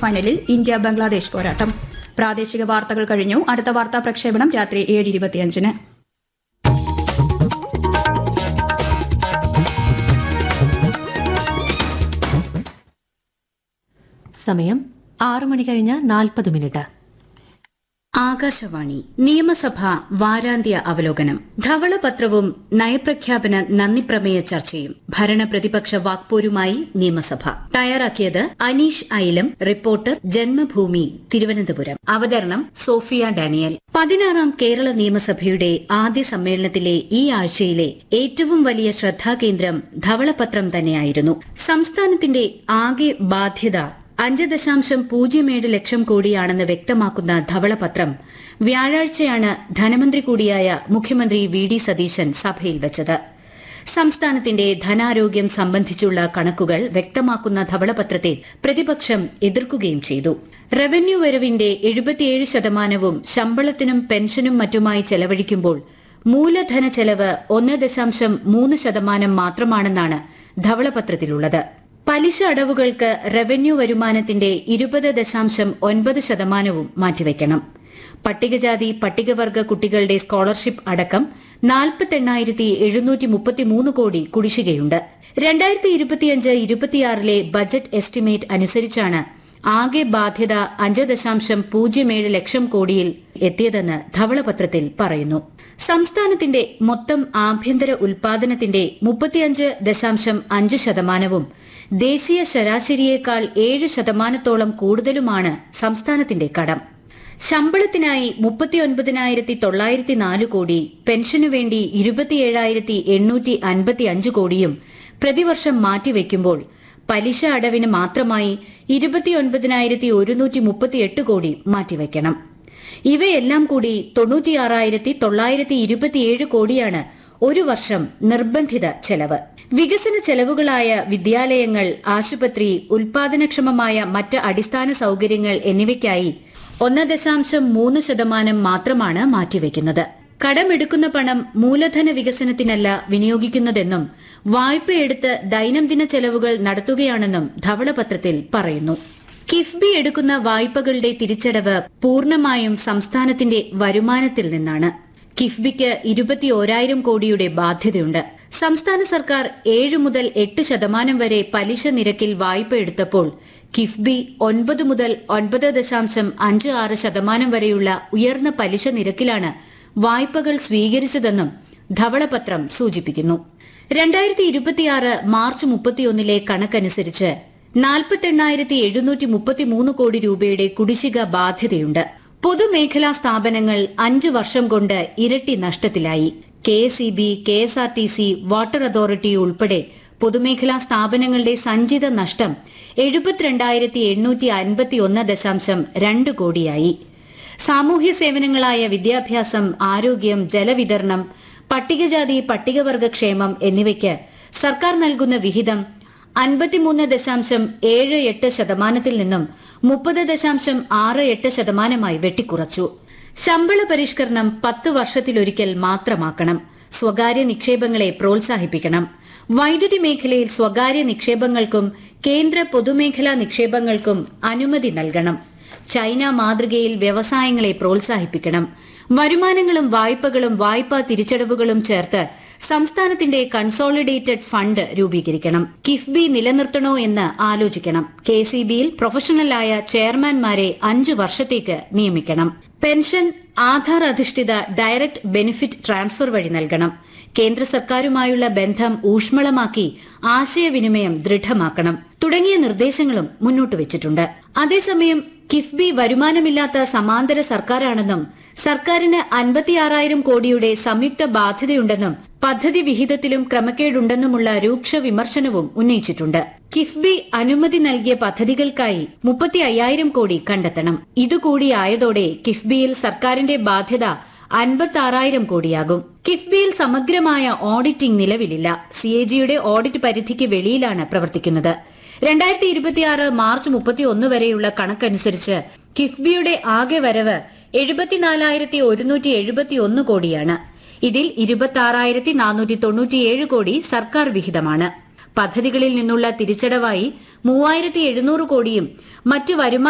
ഫൈനലിൽ ഇന്ത്യ ബംഗ്ലാദേശ് പോരാട്ടം പ്രാദേശിക വാർത്തകൾ കഴിഞ്ഞു അടുത്ത വാർത്താ പ്രക്ഷേപണം രാത്രി ഏഴ് ഇരുപത്തിയഞ്ചിന് സമയം ആറു മണി കഴിഞ്ഞ് നാൽപ്പത് മിനിറ്റ് ആകാശവാണി നിയമസഭ വാരാന്ത്യ അവലോകനം ധവളപത്രവും നയപ്രഖ്യാപന നന്ദിപ്രമേയ ചർച്ചയും ഭരണപ്രതിപക്ഷ വാക്പോരുമായി നിയമസഭ തയ്യാറാക്കിയത് അനീഷ് ഐലം റിപ്പോർട്ടർ ജന്മഭൂമി തിരുവനന്തപുരം അവതരണം സോഫിയ ഡാനിയൽ പതിനാറാം കേരള നിയമസഭയുടെ ആദ്യ സമ്മേളനത്തിലെ ഈ ആഴ്ചയിലെ ഏറ്റവും വലിയ ശ്രദ്ധാകേന്ദ്രം ധവളപത്രം തന്നെയായിരുന്നു സംസ്ഥാനത്തിന്റെ ആകെ ബാധ്യത അഞ്ച് ദശാംശം പൂജ്യം ഏഴ് ലക്ഷം കോടിയാണെന്ന് വ്യക്തമാക്കുന്ന ധവളപത്രം വ്യാഴാഴ്ചയാണ് ധനമന്ത്രി കൂടിയായ മുഖ്യമന്ത്രി വി ഡി സതീശൻ സഭയിൽ വെച്ചത് സംസ്ഥാനത്തിന്റെ ധനാരോഗ്യം സംബന്ധിച്ചുള്ള കണക്കുകൾ വ്യക്തമാക്കുന്ന ധവളപത്രത്തെ പ്രതിപക്ഷം എതിർക്കുകയും ചെയ്തു റവന്യൂ വരവിന്റെ എഴുപത്തിയേഴ് ശതമാനവും ശമ്പളത്തിനും പെൻഷനും മറ്റുമായി ചെലവഴിക്കുമ്പോൾ മൂലധന ചെലവ് ഒന്ന് ദശാംശം മൂന്ന് ശതമാനം മാത്രമാണെന്നാണ് ധവളപത്രത്തിലുള്ളത് പലിശ അടവുകൾക്ക് റവന്യൂ വരുമാനത്തിന്റെ ഇരുപത് ദശാംശം ഒൻപത് ശതമാനവും മാറ്റിവെക്കണം പട്ടികജാതി പട്ടികവർഗ കുട്ടികളുടെ സ്കോളർഷിപ്പ് അടക്കം നാൽപ്പത്തെണ്ണായിരത്തി എഴുന്നൂറ്റി മുപ്പത്തിമൂന്ന് കോടി കുടിശ്ശികയുണ്ട് രണ്ടായിരത്തി ഇരുപത്തിയഞ്ച് ഇരുപത്തിയാറിലെ ബജറ്റ് എസ്റ്റിമേറ്റ് അനുസരിച്ചാണ് ആകെ ബാധ്യത അഞ്ച് ദശാംശം പൂജ്യം ഏഴ് ലക്ഷം കോടിയിൽ എത്തിയതെന്ന് ധവളപത്രത്തിൽ പറയുന്നു സംസ്ഥാനത്തിന്റെ മൊത്തം ആഭ്യന്തര ഉൽപാദനത്തിന്റെ മുപ്പത്തിയഞ്ച് ദശാംശം അഞ്ച് ശതമാനവും ദേശീയ ശരാശരിയേക്കാൾ ഏഴ് ശതമാനത്തോളം കൂടുതലുമാണ് സംസ്ഥാനത്തിന്റെ കടം ശമ്പളത്തിനായി മുപ്പത്തിയൊൻപതിനായിരത്തി തൊള്ളായിരത്തി നാല് കോടി പെൻഷനു വേണ്ടി ഇരുപത്തിയേഴായിരത്തി എണ്ണൂറ്റി അൻപത്തി അഞ്ച് കോടിയും പ്രതിവർഷം മാറ്റിവെക്കുമ്പോൾ പലിശ അടവിന് മാത്രമായി ഇരുപത്തിയൊൻപതിനായിരത്തി ഒരുന്നൂറ്റി മുപ്പത്തിയെട്ട് കോടി മാറ്റിവെക്കണം ഇവയെല്ലാം കൂടി തൊണ്ണൂറ്റിയാറായിരത്തി തൊള്ളായിരത്തി ഇരുപത്തിയേഴ് കോടിയാണ് ഒരു വർഷം നിർബന്ധിത ചെലവ് വികസന ചെലവുകളായ വിദ്യാലയങ്ങൾ ആശുപത്രി ഉൽപാദനക്ഷമമായ മറ്റ് അടിസ്ഥാന സൌകര്യങ്ങൾ എന്നിവയ്ക്കായി ഒന്ന് ദശാംശം മൂന്ന് ശതമാനം മാത്രമാണ് മാറ്റിവെക്കുന്നത് കടമെടുക്കുന്ന പണം മൂലധന വികസനത്തിനല്ല വിനിയോഗിക്കുന്നതെന്നും വായ്പയെടുത്ത് ദൈനംദിന ചെലവുകൾ നടത്തുകയാണെന്നും ധവളപത്രത്തിൽ പറയുന്നു കിഫ്ബി എടുക്കുന്ന വായ്പകളുടെ തിരിച്ചടവ് പൂർണ്ണമായും സംസ്ഥാനത്തിന്റെ വരുമാനത്തിൽ നിന്നാണ് കിഫ്ബിക്ക് ഇരുപത്തിയോരായിരം കോടിയുടെ ബാധ്യതയുണ്ട് സംസ്ഥാന സർക്കാർ ഏഴ് മുതൽ എട്ട് ശതമാനം വരെ പലിശ നിരക്കിൽ വായ്പ എടുത്തപ്പോൾ കിഫ്ബി ഒൻപത് മുതൽ ഒൻപത് ദശാംശം അഞ്ച് ആറ് ശതമാനം വരെയുള്ള ഉയർന്ന പലിശ നിരക്കിലാണ് വായ്പകൾ സ്വീകരിച്ചതെന്നും ധവളപത്രം സൂചിപ്പിക്കുന്നു രണ്ടായിരത്തി ഇരുപത്തിയാറ് മാർച്ച് മുപ്പത്തിയൊന്നിലെ കണക്കനുസരിച്ച് നാൽപ്പത്തെണ്ണായിരത്തി എഴുന്നൂറ്റി മുപ്പത്തിമൂന്ന് കോടി രൂപയുടെ കുടിശ്ശിക ബാധ്യതയുണ്ട് പൊതുമേഖലാ സ്ഥാപനങ്ങൾ അഞ്ചു വർഷം കൊണ്ട് ഇരട്ടി നഷ്ടത്തിലായി K S E B K S R T C water authority ഉൾപ്പെടെ പൊതുമേഖലാ സ്ഥാപനങ്ങളുടെ സഞ്ചിത നഷ്ടം എഴുപത്തിരണ്ടായിരത്തി എണ്ണൂറ്റി അൻപത്തി ഒന്ന് ദശാംശം രണ്ട് കോടിയായി സാമൂഹ്യ സേവനങ്ങളായ വിദ്യാഭ്യാസം ആരോഗ്യം ജലവിതരണം പട്ടികജാതി പട്ടികവർഗ ക്ഷേമം എന്നിവയ്ക്ക് സർക്കാർ നൽകുന്ന വിഹിതം അൻപത്തിമൂന്ന് ദശാംശം ഏഴ് എട്ട് ശതമാനത്തിൽ നിന്നും മുപ്പത് ദശാംശം ആറ് എട്ട് ശതമാനമായി വെട്ടിക്കുറച്ചു ശമ്പള പരിഷ്കരണം പത്ത് വർഷത്തിലൊരിക്കൽ മാത്രമാക്കണം സ്വകാര്യ നിക്ഷേപങ്ങളെ പ്രോത്സാഹിപ്പിക്കണം വൈദ്യുതി മേഖലയിൽ സ്വകാര്യ നിക്ഷേപങ്ങൾക്കും കേന്ദ്ര പൊതുമേഖലാ നിക്ഷേപങ്ങൾക്കും അനുമതി നൽകണം ചൈന മാതൃകയിൽ വ്യവസായങ്ങളെ പ്രോത്സാഹിപ്പിക്കണം വരുമാനങ്ങളും വായ്പകളും വായ്പാ തിരിച്ചടവുകളും ചേർത്ത് സംസ്ഥാനത്തിന്റെ കൺസോളിഡേറ്റഡ് ഫണ്ട് രൂപീകരിക്കണം കിഫ്ബി നിലനിർത്തണോ എന്ന് ആലോചിക്കണം കെ സി ബിയിൽ പ്രൊഫഷണലായ ചെയർമാൻമാരെ അഞ്ചു വർഷത്തേക്ക് നിയമിക്കണം പെൻഷൻ ആധാർ അധിഷ്ഠിത ഡയറക്ട് ബെനിഫിറ്റ് ട്രാൻസ്ഫർ വഴി നൽകണം കേന്ദ്ര സർക്കാരുമായുള്ള ബന്ധം ഊഷ്മളമാക്കി ആശയവിനിമയം ദൃഢമാക്കണം തുടങ്ങിയ നിർദ്ദേശങ്ങളും മുന്നോട്ട് വെച്ചിട്ടുണ്ട് അതേസമയം കിഫ്ബി വരുമാനമില്ലാത്ത സമാന്തര സർക്കാരാണെന്നും സർക്കാരിന് അൻപത്തിയാറായിരം കോടിയുടെ സംയുക്ത ബാധ്യതയുണ്ടെന്നും പദ്ധതി വിഹിതത്തിലും ക്രമക്കേടുണ്ടെന്നുമുള്ള രൂക്ഷ വിമർശനവും ഉന്നയിച്ചിട്ടുണ്ട് കിഫ്ബി അനുമതി നൽകിയ പദ്ധതികൾക്കായി മുപ്പത്തി അയ്യായിരം കോടി കണ്ടെത്തണം ഇതുകൂടിയായതോടെ കിഫ്ബിയിൽ സർക്കാരിന്റെ ബാധ്യത അൻപത്തി ആറായിരം കോടിയാകും കിഫ്ബിയിൽ സമഗ്രമായ ഓഡിറ്റിംഗ് നിലവിലില്ല സി എ ജിയുടെ ഓഡിറ്റ് പരിധിക്ക് വെളിയിലാണ് പ്രവർത്തിക്കുന്നത് രണ്ടായിരത്തി ഇരുപത്തിയാറ് മാർച്ച് മുപ്പത്തിയൊന്ന് വരെയുള്ള കണക്കനുസരിച്ച് കിഫ്ബിയുടെ ആകെ വരവ് എഴുപത്തിനാലായിരത്തി ഒരുന്നൂറ്റി എഴുപത്തിയൊന്ന് കോടിയാണ് ഇതിൽ ഇരുപത്തി ആറായിരത്തി നാനൂറ്റി തൊണ്ണൂറ്റിയേഴ് കോടി സർക്കാർ വിഹിതമാണ് പദ്ധതികളിൽ നിന്നുള്ള തിരിച്ചടവായി മൂവായിരത്തി എഴുന്നൂറ് കോടിയും മറ്റു വരുമാന